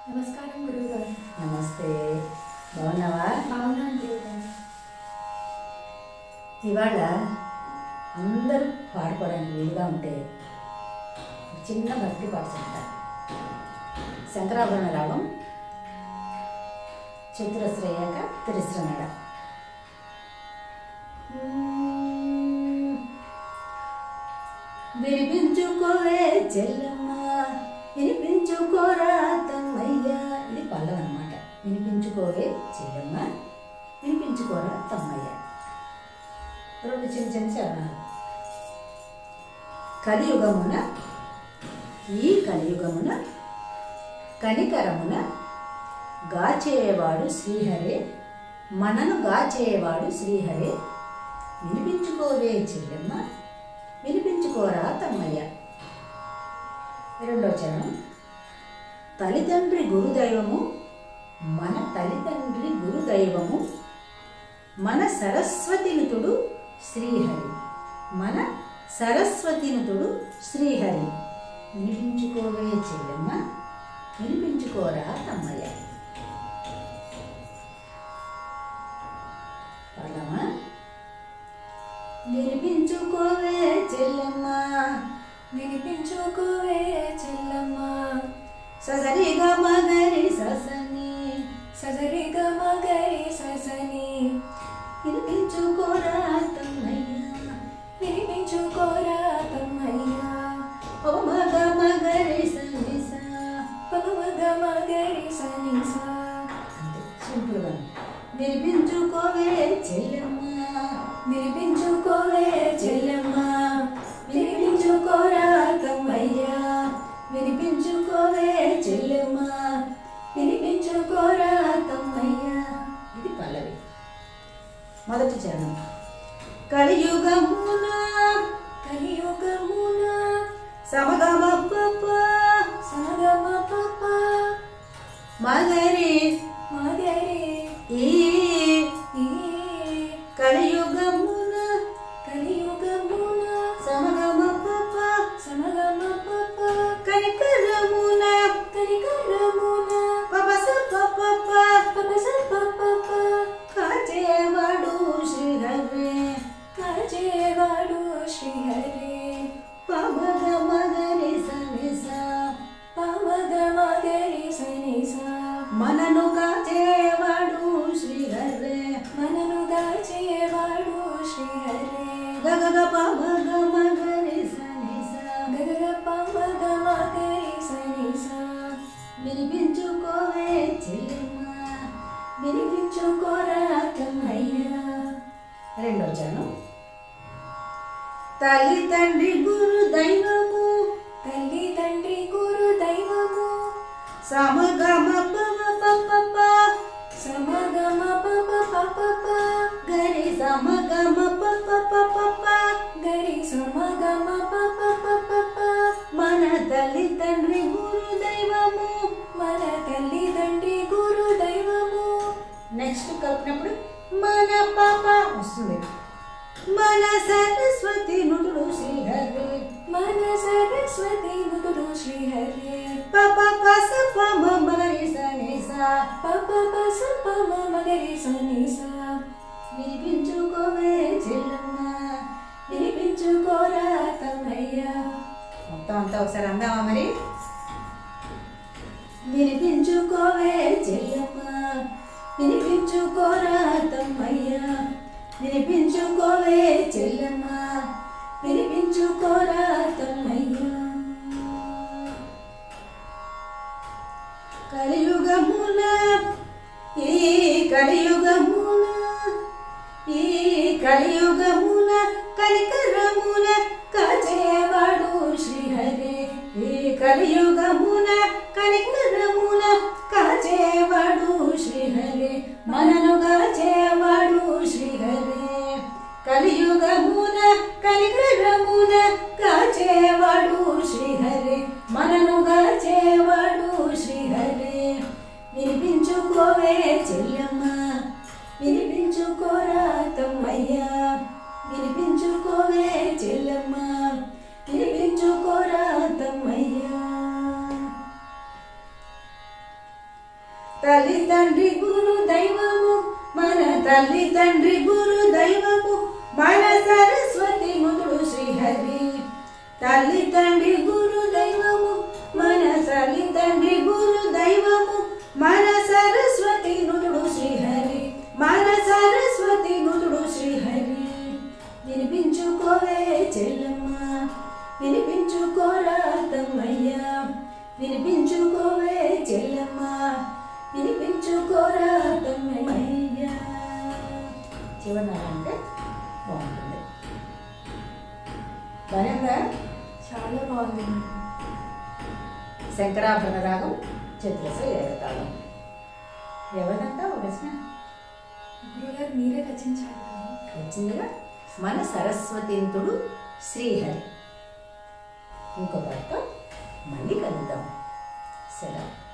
నమస్కారం గురువుగారు నమస్తే బాగున్నావా బాగున్నాను గురువుగారు ఇవాళ అందరూ పాడుకోవడానికి వీలుగా ఉంటే ఒక చిన్న భక్తి పాట చెప్తారు శంకరాభరణ రాగం చతురశ్రయ్యాక తిరుశ్రనడ వినిపించుకోవే చెల్లమ్మ వినిపించుకోరా తమ్మయ్య ఇది పల్లవ అనమాట వినిపించుకోవే చెల్లమ్మ వినిపించుకోరా తమ్మయ్య రెండు చిన్న చిన్న చరణాలు కలియుగమున ఈ కలియుగమున కనికరమున గాచేవాడు శ్రీహరే మనను గాచేవాడు శ్రీహరే వినిపించుకోవే చెల్లెమ్మ వినిపించుకోరా తమ్మయ్య రెండో చరణం తల్లిదండ్రి గురుదైవము మన తల్లిదండ్రి గురుదైవము మన సరస్వతినుతుడు శ్రీహరి మన సరస్వతినుతుడు శ్రీహరి వినిపించుకోవే చెల్లెమ్మ వినిపించుకోరా తమ్మయ్య పాడదామా వినిపించుకోవే చెల్లెమ్మ వినిపించుకోవే చెల్లమ్మ ససరిగా మగరి ససని సజరి గమగరి ససని వినిపించుకోరా తమ్మయ్య వినిపించుకోరా తమ్మయ్యా ఓ మగ మగరి సనిస పగమ గమగరి సనిసా అంతే సింపుల్గా వినిపించుకోవే చెల్లెమ్మ వినిపించుకోవే చెల్లమ్మ వినిపించుకోరా తమ్మయ్యా వినిపించుకోవే చెల్లమ్మ వినిపించుకోరా తమ్మయ్యా ఇది పల్లవి మొదటి చరణం కలియుగమున కలియుగమున సమగమ పప సగమ పప మగరి మగరి ఈ ఈ కలియుగమున కలియుగమున సమగమ పప సమగమ పప కనికరమున కనికరమున పపస పప పపస పప కాచేవాడు శ్రీహరే కాజేవాడు శ్రీహరి పమగ మగరి సనిస పమగ మగరి సనిస మనను కాచేవాడు శ్రీహరే మనను దాచేవాడు శ్రీహరి గగగ పమగ మగరి సనిస గగగ పమగ మగరి సనిస వినిపించుకోవే చెల్లెమ్మ వినిపించుకోరా తమ్మయ్యా రెండో చరణం తల్లి తండ్రి గురు దైవము తల్లి తండ్రి గురు దైవము సమగమ పమ పప సమగమ పప పప గరి సమగమ పప పప గరి సమగమ పప పప మన తల్లి తండ్రి గురు దైవము మన తల్లి తండ్రి గురు దైవము నెక్స్ట్ కలిపినప్పుడు మన పాప వస్తుంది మన సరస్వతి నుడు శ్రీహరి మన సరస్వతి నుదుడు శ్రీహరి పప పస పమ మరి సనిస పప పస పమ మగరి సనిస వినిపించుకోవే చెల్లమ్మ వినిపించుకోరా తమ్మయ్యా మొత్తం అంతా ఒకసారి అందామా మరి వినిపించుకోవే చెల్లమ్మ వినిపించుకోరా తమ్మయ్య వినిపించుకోవే చెల్లమ్మ వినిపించుకోరా తమ్మయ్య కలియుగమున ఈ కలియుగమున ఈ కలియుగమున కనికరమున కాచేవాడు శ్రీహరి ఈ కలియుగమున కనికరమున కాచేవాడు శ్రీహరి మనను కాచేవాడు శ్రీహరి కలియుగమున కనికరమున కాచేవాడు శ్రీహరి మనను కాచేవాడు శ్రీహరి వినిపించుకోవే చెల్లమ్మ వినిపించుకోరా తమ్మయ్యా వినిపించుకోవే చెల్లమ్మ వినిపించుకోరా తమ్మయ్యా తల్లి తండ్రి గురు దైవము మన తల్లి తండ్రి గురు దైవము మన సరస్వతి ముదుడు శ్రీహరి తల్లి తండ్రి గురు దైవము మన తల్లి తండ్రి గురు దైవము మన సరస్వతి నుదుడు శ్రీహరి మన సరస్వతి నుదుడు శ్రీహరి వినిపించుకోవే చెల్లమ్మ వినిపించుకోరా తమ్మయ్యా వినిపించుకోవే చెల్లమ్మ వినిపించుకోరా తమ్మయ్యా చివరినాలంటే బాగుంటుంది బాగా చాలా బాగుంది శంకరాభరణ రాగం చతురస ఏకతాళం ఎవరిదంతా ఒక రచన గురుగారు మీరే రచించారు వచ్చిందిగా మన సరస్వతీంతుడు శ్రీహరి ఇంకో పాటతో మళ్ళీ కలుద్దాం సెలవు